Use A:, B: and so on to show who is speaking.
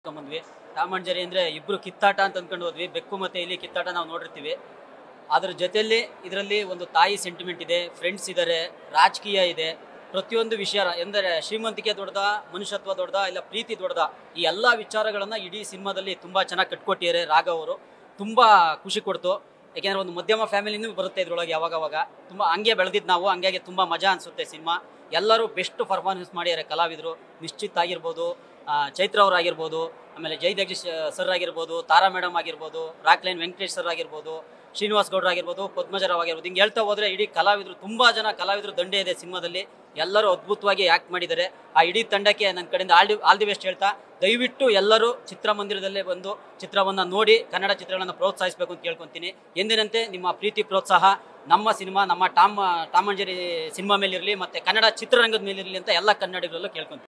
A: ಬಂದ್ವಿ Tom and Jerry ಅಂದ್ರೆ ಇಬ್ರು ಕಿತ್ತಾಟ ಅಂತ ಅಂದ್ಕೊಂಡು ಹೋದ್ವಿ ಬೆಕ್ಕು ಮತ್ತೆ ಇಲ್ಲಿ ಕಿತ್ತಾಟ ನಾವು ನೋಡಿರ್ತೀವಿ ಅದ್ರ ಜೊತೆಯಲ್ಲಿ ಇದರಲ್ಲಿ ಒಂದು ತಾಯಿ ಸೆಂಟಿಮೆಂಟ್ ಇದೆ ಫ್ರೆಂಡ್ಸ್ ಇದ್ದಾರೆ ರಾಜಕೀಯ ಇದೆ ಪ್ರತಿಯೊಂದು ವಿಷಯ ಎಂದರೆ ಶ್ರೀಮಂತಿಕೆ ದೊಡ್ಡದ ಮನುಷ್ಯತ್ವ ದೊಡ್ಡದ ಇಲ್ಲ ಪ್ರೀತಿ ದೊಡ್ಡದ ಈ ಎಲ್ಲ ವಿಚಾರಗಳನ್ನ ಇಡೀ ಸಿನಿಮಾದಲ್ಲಿ ತುಂಬಾ ಚೆನ್ನಾಗಿ ಕಟ್ಕೊಟ್ಟಿದ್ದಾರೆ ರಾಘವ್ ಅವರು ತುಂಬಾ ಖುಷಿ ಕೊಡ್ತು ಯಾಕೆಂದ್ರೆ ಒಂದು ಮಧ್ಯಮ ಫ್ಯಾಮಿಲಿನೂ ಬರುತ್ತೆ ಇದ್ರೊಳಗೆ ಯಾವಾಗವಾಗ ತುಂಬ ಹಂಗೆ ಬೆಳೆದಿದ್ದು ನಾವು ಹಂಗಾಗಿ ತುಂಬ ಮಜಾ ಅನಿಸುತ್ತೆ ಸಿನಿಮಾ ಎಲ್ಲರೂ ಬೆಸ್ಟ್ ಪರ್ಫಾರ್ಮೆನ್ಸ್ ಮಾಡಿದ್ದಾರೆ ಕಲಾವಿದರು ನಿಶ್ಚಿತ್ ಆಗಿರ್ಬೋದು ಆ, ಚೈತ್ರ ಅವ್ರು ಆಗಿರ್ಬೋದು ಆಮೇಲೆ ಜೈ ಜಗದೀಶ್ ಸರ್ ಆಗಿರ್ಬೋದು ತಾರಾ ಮೇಡಮ್ ಆಗಿರ್ಬೋದು ರಾಕ್ಲೈನ್ ವೆಂಕಟೇಶ್ ಸರ್ ಆಗಿರ್ಬೋದು ಶ್ರೀನಿವಾಸ್ ಗೌಡ್ರ ಆಗಿರ್ಬೋದು ಪದ್ಮಜರಾವ್ ಆಗಿರ್ಬೋದು ಹಿಂಗೆ ಹೇಳ್ತಾ ಹೋದ್ರೆ ಇಡೀ ಕಲಾವಿದರು ತುಂಬಾ ಜನ ಕಲಾವಿದರು ದಂಡೆ ಇದೆ ಸಿನಿಮಾದಲ್ಲಿ ಎಲ್ಲರೂ ಅದ್ಭುತವಾಗಿ ಆಕ್ಟ್ ಮಾಡಿದ್ದಾರೆ ಆ ಇಡೀ ತಂಡಕ್ಕೆ ನನ್ನ ಕಡೆಯಿಂದ all the all the best ಹೇಳ್ತಾ ದಯವಿಟ್ಟು ಎಲ್ಲರೂ ಚಿತ್ರಮಂದಿರದಲ್ಲೇ ಬಂದು ಚಿತ್ರವನ್ನು ನೋಡಿ ಕನ್ನಡ ಚಿತ್ರಗಳನ್ನು ಪ್ರೋತ್ಸಾಹಿಸಬೇಕು ಅಂತ ಕೇಳ್ಕೊತೀನಿ ಎಂದಿನಂತೆ ನಿಮ್ಮ ಪ್ರೀತಿ ಪ್ರೋತ್ಸಾಹ ನಮ್ಮ ಸಿನಿಮಾ ನಮ್ಮ Tom Tom and Jerry cinema ಮೇಲಿರಲಿ ಮತ್ತೆ ಕನ್ನಡ ಚಿತ್ರರಂಗದ ಮೇಲಿರಲಿ ಅಂತ ಎಲ್ಲ ಕನ್ನಡಿಗರಲ್ಲೂ ಕೇಳ್ಕೊಂತೀನಿ